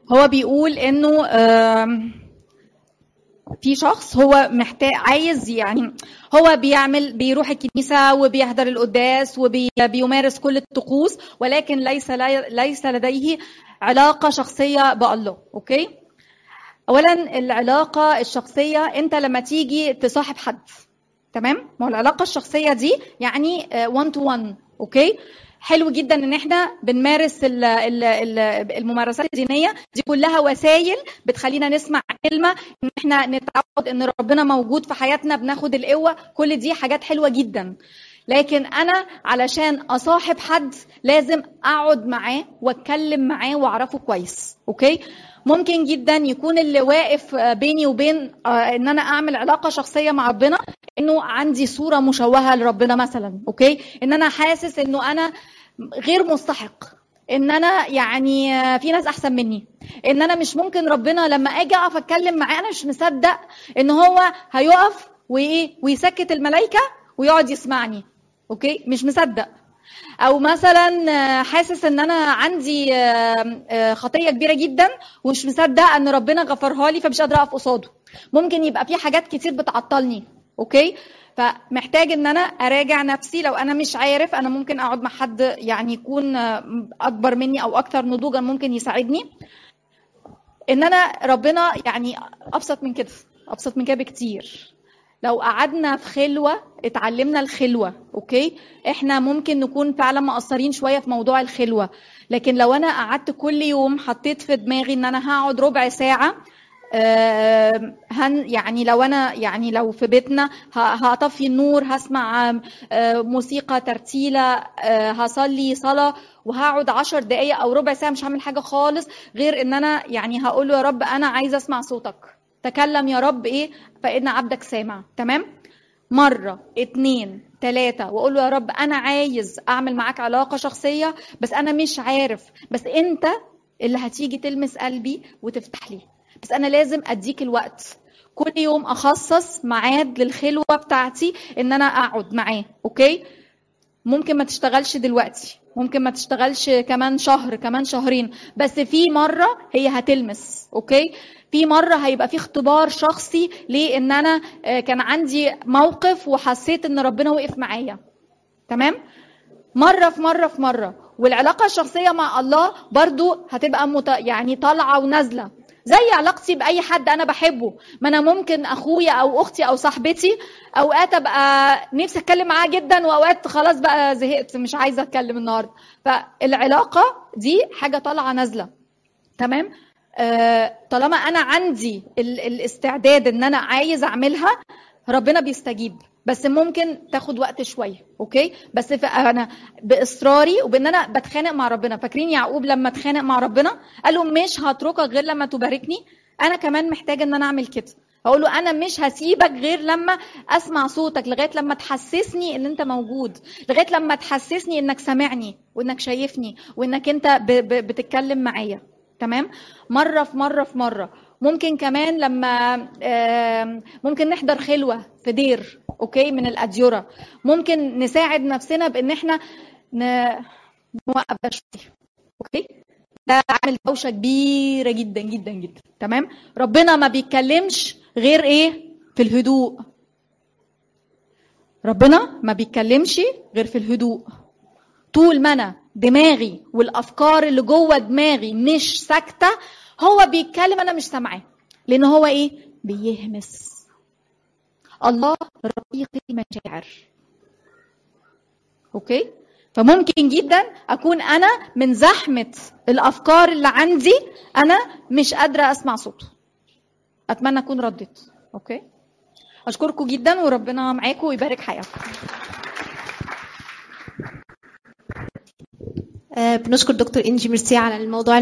هو بيقول انه آم، في شخص هو محتاج عايز يعني هو بيعمل بيروح الكنيسة وبيحضر القداس وبيمارس كل الطقوس ولكن ليس ليس لديه علاقة شخصية بالله اوكي اولا العلاقة الشخصية انت لما تيجي تصاحب حد تمام ما هو العلاقة الشخصية دي يعني 1 تو 1 اوكي حلو جدا ان احنا بنمارس ال ال ال الممارسات الدينيه دي كلها وسائل بتخلينا نسمع كلمه ان احنا نتعود ان ربنا موجود في حياتنا بناخد القوه كل دي حاجات حلوه جدا لكن انا علشان اصاحب حد لازم اقعد معاه واتكلم معاه واعرفه كويس اوكي ممكن جدا يكون اللي واقف بيني وبين ان انا اعمل علاقه شخصيه مع ربنا انه عندي صوره مشوهه لربنا مثلا اوكي ان انا حاسس انه انا غير مستحق ان انا يعني في ناس احسن مني ان انا مش ممكن ربنا لما اجي اقف اتكلم معاه انا مش مصدق ان هو هيقف وايه ويسكت الملائكه ويقعد يسمعني اوكي مش مصدق او مثلا حاسس ان انا عندي خطيه كبيره جدا ومش مصدق ان ربنا غفرها لي فمش قادره اقف قصاده ممكن يبقى في حاجات كتير بتعطلني اوكي فمحتاج ان انا اراجع نفسي لو انا مش عارف انا ممكن اقعد مع حد يعني يكون اكبر مني او اكثر نضوجا ممكن يساعدني ان انا ربنا يعني ابسط من كده ابسط من كده بكتير لو قعدنا في خلوه اتعلمنا الخلوه اوكي احنا ممكن نكون فعلا مقصرين شويه في موضوع الخلوه لكن لو انا قعدت كل يوم حطيت في دماغي ان انا هقعد ربع ساعه هن يعني لو انا يعني لو في بيتنا هطفي النور هسمع موسيقى ترتيله هصلي صلاه وهقعد عشر دقايق او ربع ساعه مش هعمل حاجه خالص غير ان انا يعني هقول له يا رب انا عايزه اسمع صوتك تكلم يا رب ايه فان عبدك سامع تمام مرة اتنين تلاتة واقول له يا رب انا عايز اعمل معاك علاقة شخصية بس انا مش عارف بس انت اللي هتيجي تلمس قلبي وتفتح لي بس انا لازم اديك الوقت كل يوم اخصص ميعاد للخلوه بتاعتي ان انا اقعد معاه اوكي ممكن ما تشتغلش دلوقتي ممكن ما تشتغلش كمان شهر كمان شهرين بس في مره هي هتلمس اوكي في مره هيبقى في اختبار شخصي لان انا كان عندي موقف وحسيت ان ربنا وقف معايا تمام مره في مره في مره والعلاقه الشخصيه مع الله برضو هتبقى مت... يعني طالعه ونازله زي علاقتي باي حد انا بحبه ما انا ممكن اخويا او اختي او صاحبتي اوقات ابقى نفسي اتكلم معاه جدا واوقات خلاص بقى زهقت مش عايزه اتكلم النهارده فالعلاقه دي حاجه طالعه نازله تمام آه طالما انا عندي ال- الاستعداد ان انا عايز اعملها ربنا بيستجيب بس ممكن تاخد وقت شويه اوكي بس انا باصراري وبان انا بتخانق مع ربنا فاكرين يعقوب لما اتخانق مع ربنا قال له مش هتركك غير لما تباركني انا كمان محتاجه ان انا اعمل كده اقول له انا مش هسيبك غير لما اسمع صوتك لغايه لما تحسسني ان انت موجود لغايه لما تحسسني انك سامعني وانك شايفني وانك انت ب- ب- بتتكلم معايا تمام مره في مره في مره ممكن كمان لما ممكن نحضر خلوه في دير اوكي من الاديره ممكن نساعد نفسنا بان احنا نوقف ده شويه اوكي ده عامل دوشه كبيره جدا جدا جدا تمام ربنا ما بيتكلمش غير ايه في الهدوء ربنا ما بيتكلمش غير في الهدوء طول ما انا دماغي والافكار اللي جوه دماغي مش ساكته هو بيتكلم انا مش سامعاه لان هو ايه بيهمس الله رقيق المشاعر اوكي فممكن جدا اكون انا من زحمه الافكار اللي عندي انا مش قادره اسمع صوته اتمنى اكون رديت اوكي اشكركم جدا وربنا معاكم ويبارك حياتكم آه بنشكر دكتور انجي ميرسي على الموضوع